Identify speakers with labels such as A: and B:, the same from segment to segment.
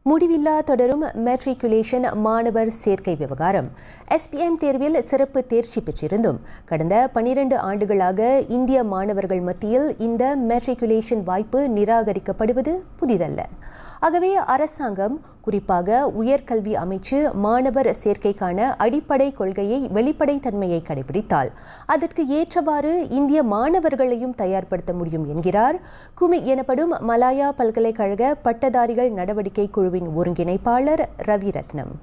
A: முடிவில்லா தொடரும் மெட்ரிகுலேஷன் மாணவர் சேர்க்கை விவகாரம் எஸ்பிஎம் தேர்வில் சிறப்பு தேர்ச்சி பெற்றிருந்தும் கடந்த பனிரெண்டு ஆண்டுகளாக இந்திய மாணவர்கள் மத்தியில் இந்த மெட்ரிகுலேஷன் வாய்ப்பு நிராகரிக்கப்படுவது புதிதல்ல ஆகவே அரசாங்கம் குறிப்பாக உயர்கல்வி அமைச்சு மாணவர் சேர்க்கைக்கான அடிப்படை கொள்கையை வெளிப்படைத்தன்மையை கடைபிடித்தால் அதற்கு ஏற்றவாறு இந்திய மாணவர்களையும் தயார்படுத்த முடியும் என்கிறார் குமி எனப்படும் மலாயா பல்கலைக்கழக பட்டதாரிகள் நடவடிக்கை குழுவின் ஒருங்கிணைப்பாளர் ரவி ரத்னம்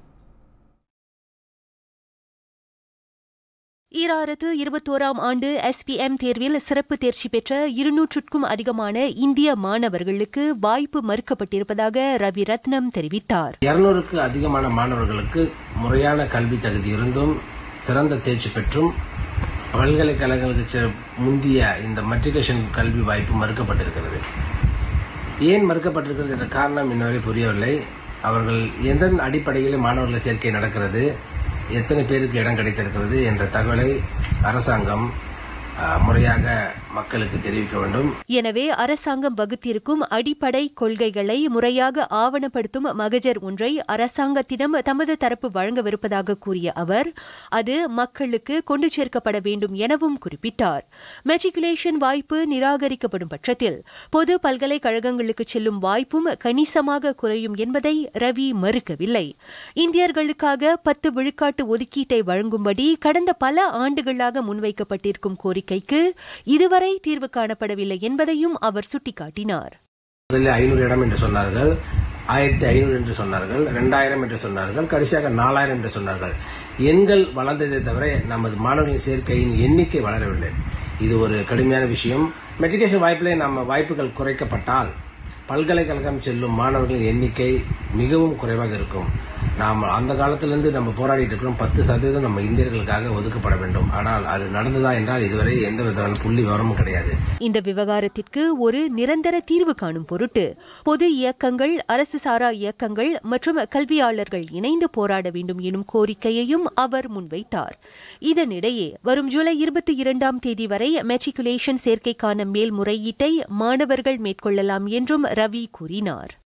B: ஈராயிரத்து இருபத்தோராம் ஆண்டு எஸ்பிஎம் தேர்வில் சிறப்பு தேர்ச்சி பெற்ற இருநூற்றுக்கும் அதிகமான இந்திய மாணவர்களுக்கு வாய்ப்பு மறுக்கப்பட்டிருப்பதாக ரவி ரத்னம் தெரிவித்தார்
C: இருநூறுக்கு அதிகமான மாணவர்களுக்கு முறையான கல்வி தகுதி இருந்தும் சிறந்த தேர்ச்சி பெற்றும் பல்கலைக்கழகங்களுக்கு செ- முந்திய இந்த மெட்ரிகுலேஷன் கல்வி வாய்ப்பு மறுக்கப்பட்டிருக்கிறது ஏன் மறுக்கப்பட்டிருக்கிறது என்ற காரணம் இன்னவரை புரியவில்லை அவர்கள் எதன் அடிப்படையில் மாணவர்கள் சேர்க்கை நடக்கிறது எத்தனை பேருக்கு இடம் கிடைத்திருக்கிறது என்ற தகவலை அரசாங்கம் ஆ, முறையாக மக்களுக்கு தெரிவிக்க வேண்டும்
B: எனவே அரசாங்கம் வகுத்திருக்கும் அடிப்படை கொள்கைகளை முறையாக ஆவணப்படுத்தும் மகஜர் ஒன்றை அரசாங்கத்திடம் தமது தரப்பு வழங்கவிருப்பதாக கூறிய அவர் அது மக்களுக்கு கொண்டு சேர்க்கப்பட வேண்டும் எனவும் குறிப்பிட்டார் மெட்ரிகுலேஷன் வாய்ப்பு நிராகரிக்கப்படும் பட்சத்தில் பொது பல்கலைக்கழகங்களுக்கு செல்லும் வாய்ப்பும் கணிசமாக குறையும் என்பதை ரவி மறுக்கவில்லை இந்தியர்களுக்காக பத்து விழுக்காட்டு ஒதுக்கீட்டை வழங்கும்படி கடந்த பல ஆண்டுகளாக முன்வைக்கப்பட்டிருக்கும் கோரிக்கைக்கு இதுவரை தீர்வு காணப்படவில்லை என்பதையும் அவர் சுட்டிக்காட்டினார்
C: முதலில் ஐநூறு இடம் என்று சொன்னார்கள் ஆயிரத்தி ஐநூறு என்று சொன்னார்கள் ரெண்டாயிரம் என்று சொன்னார்கள் கடைசியாக நாலாயிரம் என்று சொன்னார்கள் எண்கள் வளர்ந்ததே தவிர நமது மாணவர்களின் சேர்க்கையின் எண்ணிக்கை வளரவில்லை இது ஒரு கடுமையான விஷயம் மெட்ரிகுலேஷன் வாய்ப்பிலே நம்ம வாய்ப்புகள் குறைக்கப்பட்டால் பல்கலைக்கழகம் செல்லும் மாணவர்களின் எண்ணிக்கை மிகவும் குறைவாக இருக்கும் நாம் அந்த காலத்திலிருந்து நம்ம போராடிட்டு இருக்கிறோம் பத்து சதவீதம் நம்ம இந்தியர்களுக்காக ஒதுக்கப்பட வேண்டும் ஆனால் அது நடந்ததா என்றால் இதுவரை எந்த விதமான புள்ளி விவரமும் கிடையாது
B: இந்த விவகாரத்திற்கு ஒரு நிரந்தர தீர்வு காணும் பொருட்டு பொது இயக்கங்கள் அரசு சாரா இயக்கங்கள் மற்றும் கல்வியாளர்கள் இணைந்து போராட வேண்டும் எனும் கோரிக்கையையும் அவர் முன்வைத்தார் இதனிடையே வரும் ஜூலை இருபத்தி இரண்டாம் தேதி வரை மெட்ரிகுலேஷன் சேர்க்கைக்கான மேல்முறையீட்டை மாணவர்கள் மேற்கொள்ளலாம் என்றும் ரவி கூறினார்